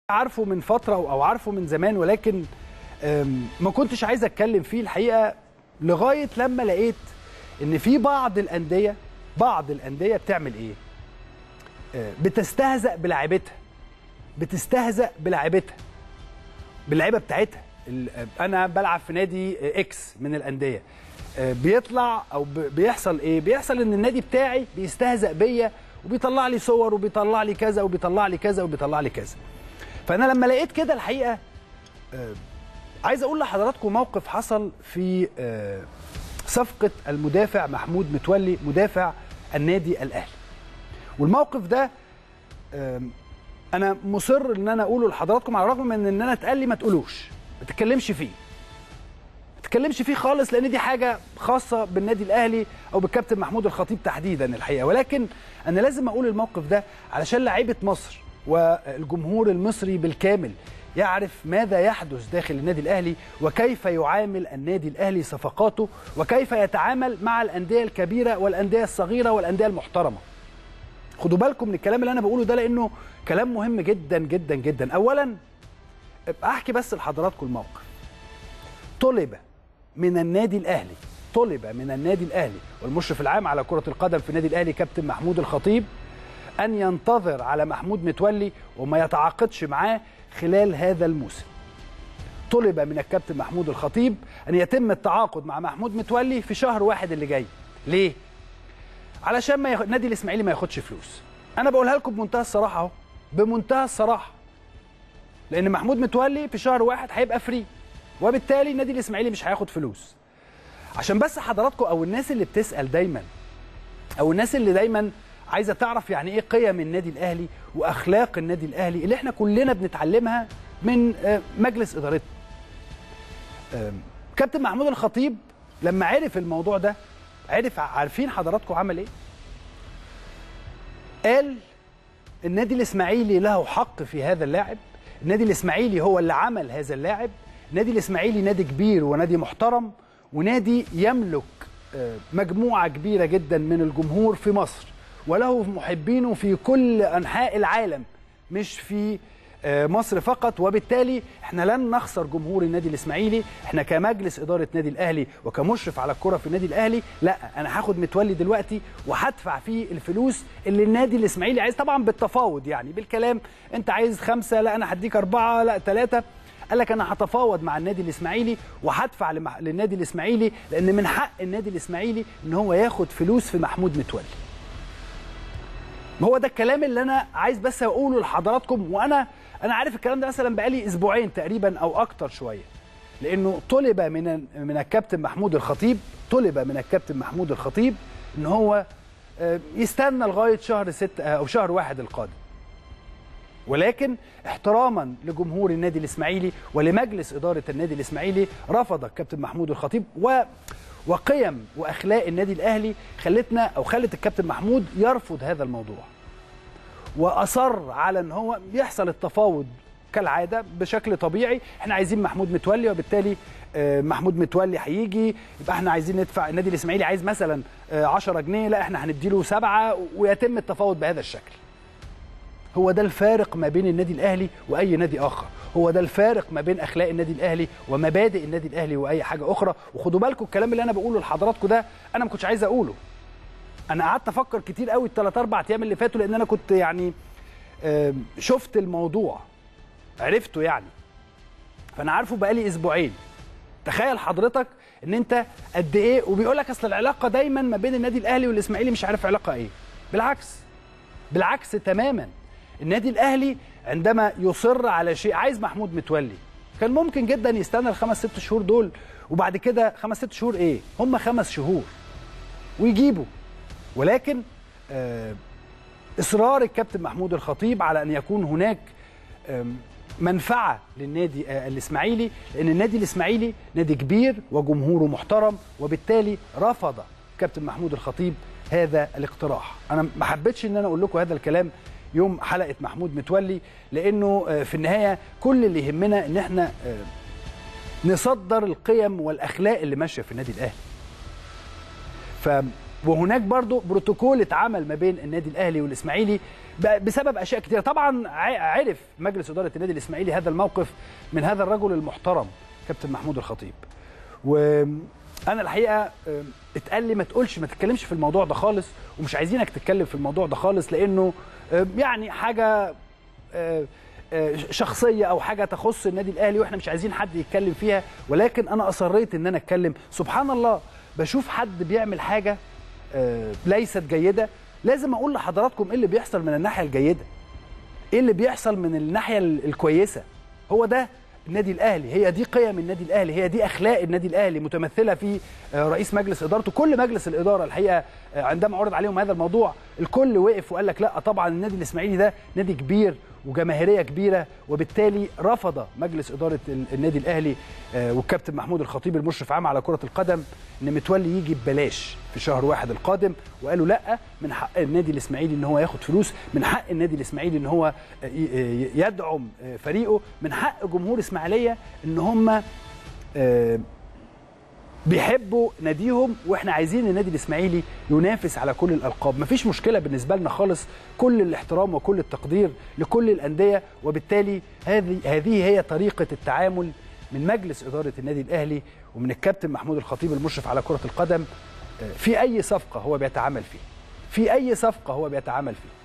عارفه من فتره او عارفه من زمان ولكن أم، ما كنتش عايز اتكلم فيه الحقيقه لغايه لما لقيت ان في بعض الانديه بعض الانديه بتعمل ايه آه، بتستهزأ بلاعيبتها بتستهزأ بلاعيبتها باللعيبه بتاعتها ال- انا بلعب في نادي آه، اكس من الانديه آه، بيطلع او ب- بيحصل ايه بيحصل ان النادي بتاعي بيستهزأ بيا وبيطلع لي صور وبيطلع لي كذا وبيطلع لي كذا وبيطلع لي كذا فانا لما لقيت كده الحقيقه آه، عايز اقول لحضراتكم موقف حصل في آه، صفقه المدافع محمود متولي مدافع النادي الاهلي والموقف ده آم، انا مصر ان انا اقوله لحضراتكم على الرغم من ان انا اتقال لي ما تقولوش ما تتكلمش فيه ما تتكلمش فيه خالص لان دي حاجه خاصه بالنادي الاهلي او بالكابتن محمود الخطيب تحديدا الحقيقه ولكن انا لازم اقول الموقف ده علشان لعيبه مصر والجمهور المصري بالكامل يعرف ماذا يحدث داخل النادي الاهلي وكيف يعامل النادي الاهلي صفقاته وكيف يتعامل مع الانديه الكبيره والانديه الصغيره والانديه المحترمه خدوا بالكم من الكلام اللي انا بقوله ده لانه كلام مهم جدا جدا جدا اولا ابقى احكي بس لحضراتكم الموقف طلب من النادي الاهلي طلب من النادي الاهلي والمشرف العام على كره القدم في النادي الاهلي كابتن محمود الخطيب ان ينتظر على محمود متولي وما يتعاقدش معاه خلال هذا الموسم طلب من الكابتن محمود الخطيب ان يتم التعاقد مع محمود متولي في شهر واحد اللي جاي ليه علشان ما يخ... النادي الاسماعيلي ما ياخدش فلوس انا بقولها لكم بمنتهى الصراحه اهو بمنتهى الصراحه لان محمود متولي في شهر واحد هيبقى فري وبالتالي النادي الاسماعيلي مش هياخد فلوس عشان بس حضراتكم او الناس اللي بتسال دايما او الناس اللي دايما عايزه تعرف يعني ايه قيم النادي الاهلي واخلاق النادي الاهلي اللي احنا كلنا بنتعلمها من آه، مجلس ادارتنا آم، كابتن محمود الخطيب لما عرف الموضوع ده عرف عارفين حضراتكم عمل ايه قال النادي الاسماعيلي له حق في هذا اللاعب النادي الاسماعيلي هو اللي عمل هذا اللاعب النادي الاسماعيلي نادي كبير ونادي محترم ونادي يملك آه، مجموعه كبيره جدا من الجمهور في مصر وله محبينه في كل انحاء العالم مش في آه، مصر فقط وبالتالي احنا لن نخسر جمهور النادي الاسماعيلي احنا كمجلس اداره نادي الاهلي وكمشرف على الكره في النادي الاهلي لا انا هاخد متولي دلوقتي وهدفع فيه الفلوس اللي النادي الاسماعيلي عايز طبعا بالتفاوض يعني بالكلام انت عايز خمسه لا انا هديك اربعه لا ثلاثه قال لك انا هتفاوض مع النادي الاسماعيلي وهدفع لمح- للنادي الاسماعيلي لان من حق النادي الاسماعيلي ان هو ياخد فلوس في محمود متولي ما هو ده الكلام اللي انا عايز بس اقوله لحضراتكم وانا انا عارف الكلام ده مثلا بقالي اسبوعين تقريبا او اكتر شويه لانه طلب من من الكابتن محمود الخطيب طلب من الكابتن محمود الخطيب ان هو آه، يستنى لغايه شهر ستة او شهر واحد القادم ولكن احتراما لجمهور النادي الاسماعيلي ولمجلس اداره النادي الاسماعيلي رفض الكابتن محمود الخطيب و وقيم واخلاق النادي الاهلي خلتنا او خلت الكابتن محمود يرفض هذا الموضوع واصر على ان هو يحصل التفاوض كالعاده بشكل طبيعي احنا عايزين محمود متولي وبالتالي آه، محمود متولي هيجي يبقى احنا عايزين ندفع النادي الاسماعيلي عايز مثلا آه، 10 جنيه لا احنا هنديله سبعه ويتم التفاوض بهذا الشكل هو ده الفارق ما بين النادي الاهلي واي نادي اخر هو ده الفارق ما بين اخلاق النادي الاهلي ومبادئ النادي الاهلي واي حاجه اخرى وخدوا بالكم الكلام اللي انا بقوله لحضراتكم ده انا ما كنتش عايز اقوله انا قعدت افكر كتير قوي الثلاث اربع ايام اللي فاتوا لان انا كنت يعني آم، شفت الموضوع عرفته يعني فانا عارفه بقالي اسبوعين تخيل حضرتك ان انت قد ايه وبيقول لك اصل العلاقه دايما ما بين النادي الاهلي والاسماعيلي مش عارف علاقه ايه بالعكس بالعكس تماما النادي الاهلي عندما يصر على شيء عايز محمود متولي كان ممكن جدا يستنى الخمس ست شهور دول وبعد كده خمس ست شهور ايه هم خمس شهور ويجيبوا ولكن آه اصرار الكابتن محمود الخطيب على ان يكون هناك آم، منفعه للنادي آه، الاسماعيلي لان النادي الاسماعيلي نادي كبير وجمهوره محترم وبالتالي رفض كابتن محمود الخطيب هذا الاقتراح انا ما حبيتش ان انا اقول لكم هذا الكلام يوم حلقه محمود متولي لانه آه، في النهايه كل اللي يهمنا ان احنا آه، نصدر القيم والاخلاق اللي ماشيه في النادي الاهلي ف وهناك برضو بروتوكول اتعمل ما بين النادي الاهلي والاسماعيلي ب- بسبب اشياء كتيره طبعا ع- عرف مجلس اداره النادي الاسماعيلي هذا الموقف من هذا الرجل المحترم كابتن محمود الخطيب وانا الحقيقه آم، اتقال لي ما تقولش ما تتكلمش في الموضوع ده خالص ومش عايزينك تتكلم في الموضوع ده خالص لانه آم، يعني حاجه آه، آه، شخصيه او حاجه تخص النادي الاهلي واحنا مش عايزين حد يتكلم فيها ولكن انا اصريت ان انا اتكلم سبحان الله بشوف حد بيعمل حاجه آه، ليست جيده لازم اقول لحضراتكم ايه اللي بيحصل من الناحيه الجيده ايه اللي بيحصل من الناحيه ال- الكويسه هو ده النادي الاهلي هي دي قيم النادي الاهلي هي دي اخلاق النادي الاهلي متمثله في آه، رئيس مجلس ادارته كل مجلس الاداره الحقيقه آه، عندما عرض عليهم هذا الموضوع الكل وقف وقال لك لا طبعا النادي الاسماعيلي ده نادي كبير وجماهيريه كبيره وبالتالي رفض مجلس اداره ال- النادي الاهلي آه، والكابتن محمود الخطيب المشرف عام على كره القدم ان متولي يجي ببلاش في شهر واحد القادم وقالوا لا من حق النادي الاسماعيلي ان هو ياخد فلوس من حق النادي الاسماعيلي ان هو ي- ي- يدعم آه، فريقه من حق جمهور اسماعيليه ان هم آه، بيحبوا ناديهم واحنا عايزين النادي الاسماعيلي ينافس على كل الالقاب مفيش مشكله بالنسبه لنا خالص كل الاحترام وكل التقدير لكل الانديه وبالتالي هذه هذه هي طريقه التعامل من مجلس اداره النادي الاهلي ومن الكابتن محمود الخطيب المشرف على كره القدم آه، في اي صفقه هو بيتعامل فيها في اي صفقه هو بيتعامل فيها